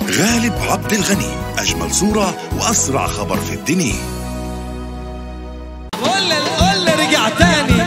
غالب عبد الغني أجمل صورة وأسرع خبر في الدنيا ولا ولا رجع تاني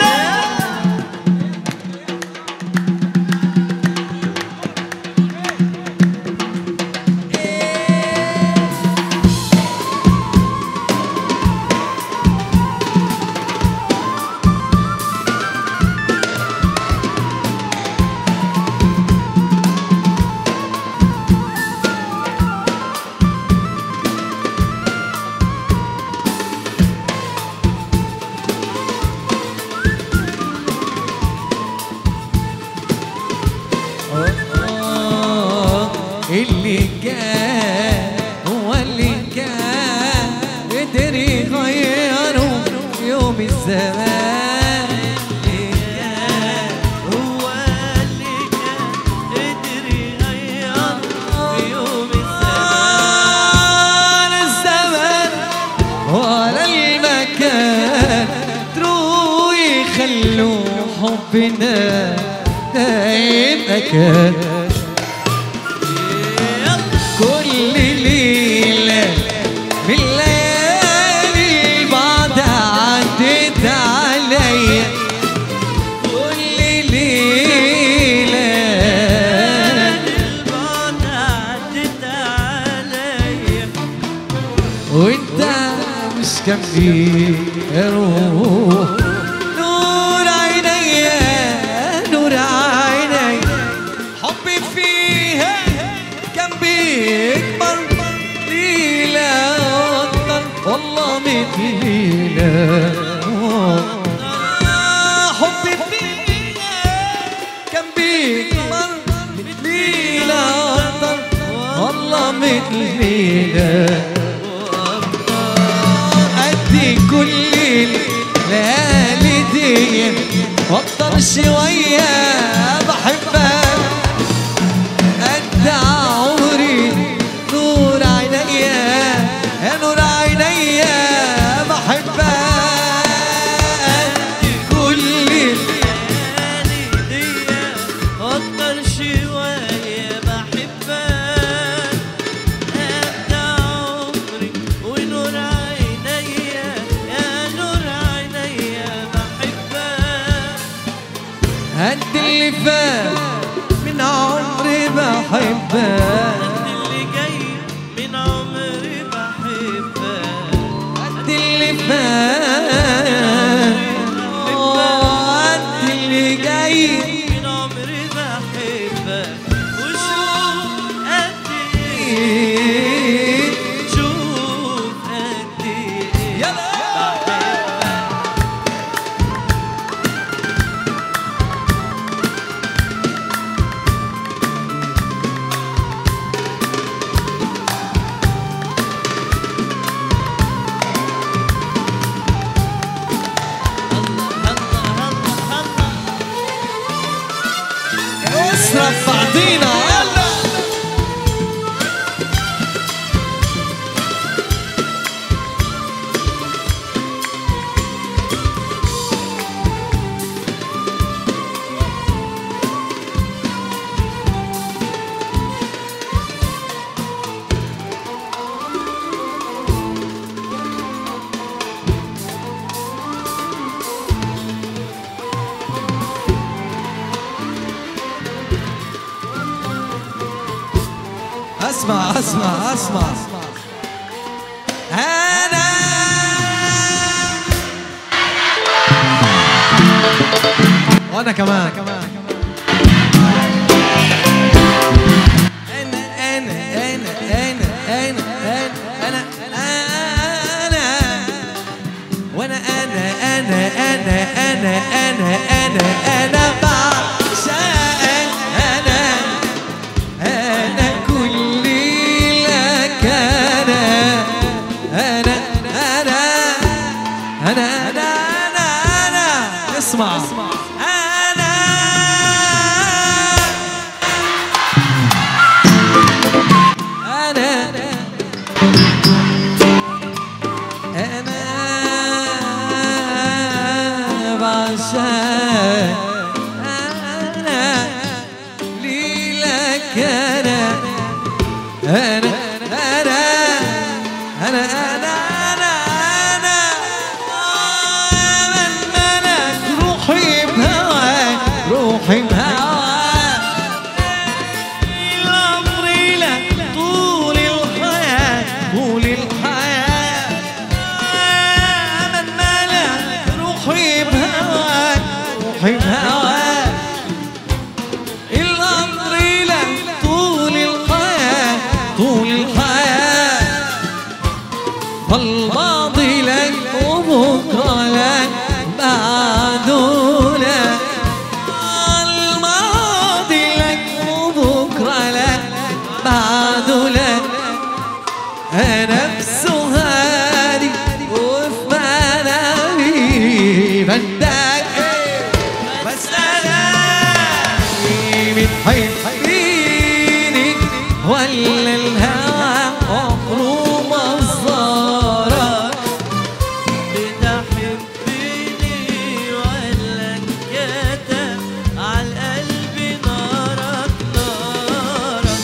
آه، اللي كان هو اللي كان قدر يغيره في يوم الزمان اللي كان هو اللي كان قدر يغير في يوم الزمان آه، الزمان ولا المكان تروح يخلوا حبنا دايم مكان كل ليلة من الليالي بعد عدت عليا كل ليلة البعد عدت عليا وانت مش جنبي روح نور عينيا نور عيني حبي فيها كان بيكبر ليلة أكتر والله مثليلة آه، حبي فيها كان بيكبر ليلة أكتر والله مثليلة أدي كل الليالي دي وأكتر شوية بحبك قد عمري نور عينيا يا نور عينيا بحبك قد كل ليالي دي أكتر شوية بحبك قد عمري ونور عينيا يا نور عينيا بحبك قد اللي فات من عمري بحبك قد اللي جاي من عمري بحبك قد اللي فات قد اللي جاي من عمري بحبك وشوف قد ايه شوف قد ايه بحبك اصرف بعضينا يلا اسمع اسمع اسمع انا وانا كمان انا انا انا انا انا انا انا انا وانا انا انا انا انا انا انا انا بعشقك انا انا كل لك انا انا انا انا انا انا انا اسمع انا أنا أنا أنا أنا أنا أنا من ملك روحي بهواك روحي بهواك الأمر لك طول الحياة طول الحياة من ملك روحي بهواك روحي بهواك الأمر لك طول الحياة طول الحياة فالماضي لك وبكرة لك بعد لك الماضي لك وبكرة لك بعد لك نفس هادي وفي منامي بدك بس انا بتحبيني ولا الهوى عمره ما زارك بتحبني ولا انكتب عالقلب نارك نارك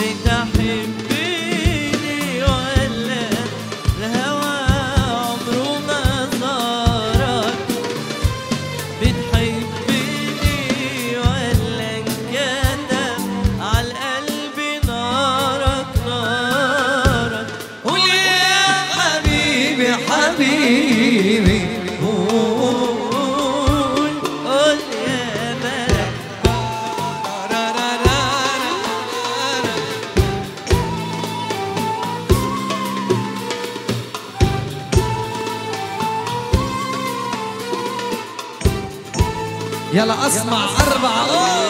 بتحبني ولا الهوى عمره ما زارك بتحبني ولا انكتب عالقلب نارك نارك قول يا حبيبي حبيبي قول قول يا ملك يلا اسمع اربعة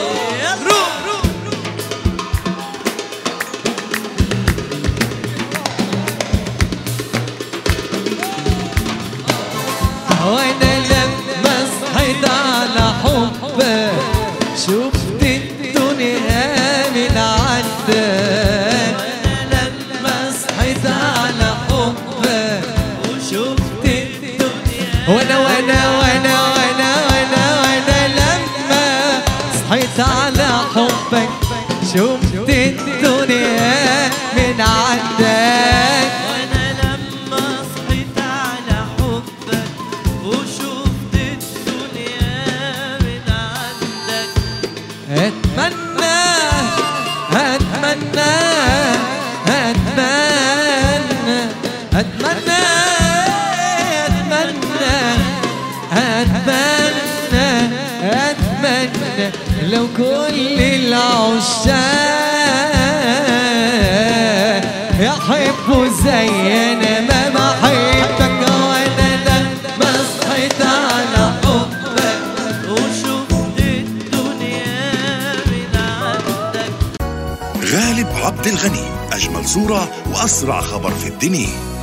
وانا لما صحيت على حبك شفت الدنيا من عندك لما صحيت على حبك وشفت الدنيا وانا وانا وانا وانا وانا وانا لما صحيت على حبك شفت الدنيا من عندك وانا لما صحيت على حبك وشفت الدنيا من عندك اتمنى اتمنى اتمنى اتمنى اتمنى اتمنى اتمنى لو كل العشاق يحبوا زي انا ما بحبك وانا لما صحيت على حبك وشفت الدنيا من عندك غالب عبد الغني أجمل صورة وأسرع خبر في الدنيا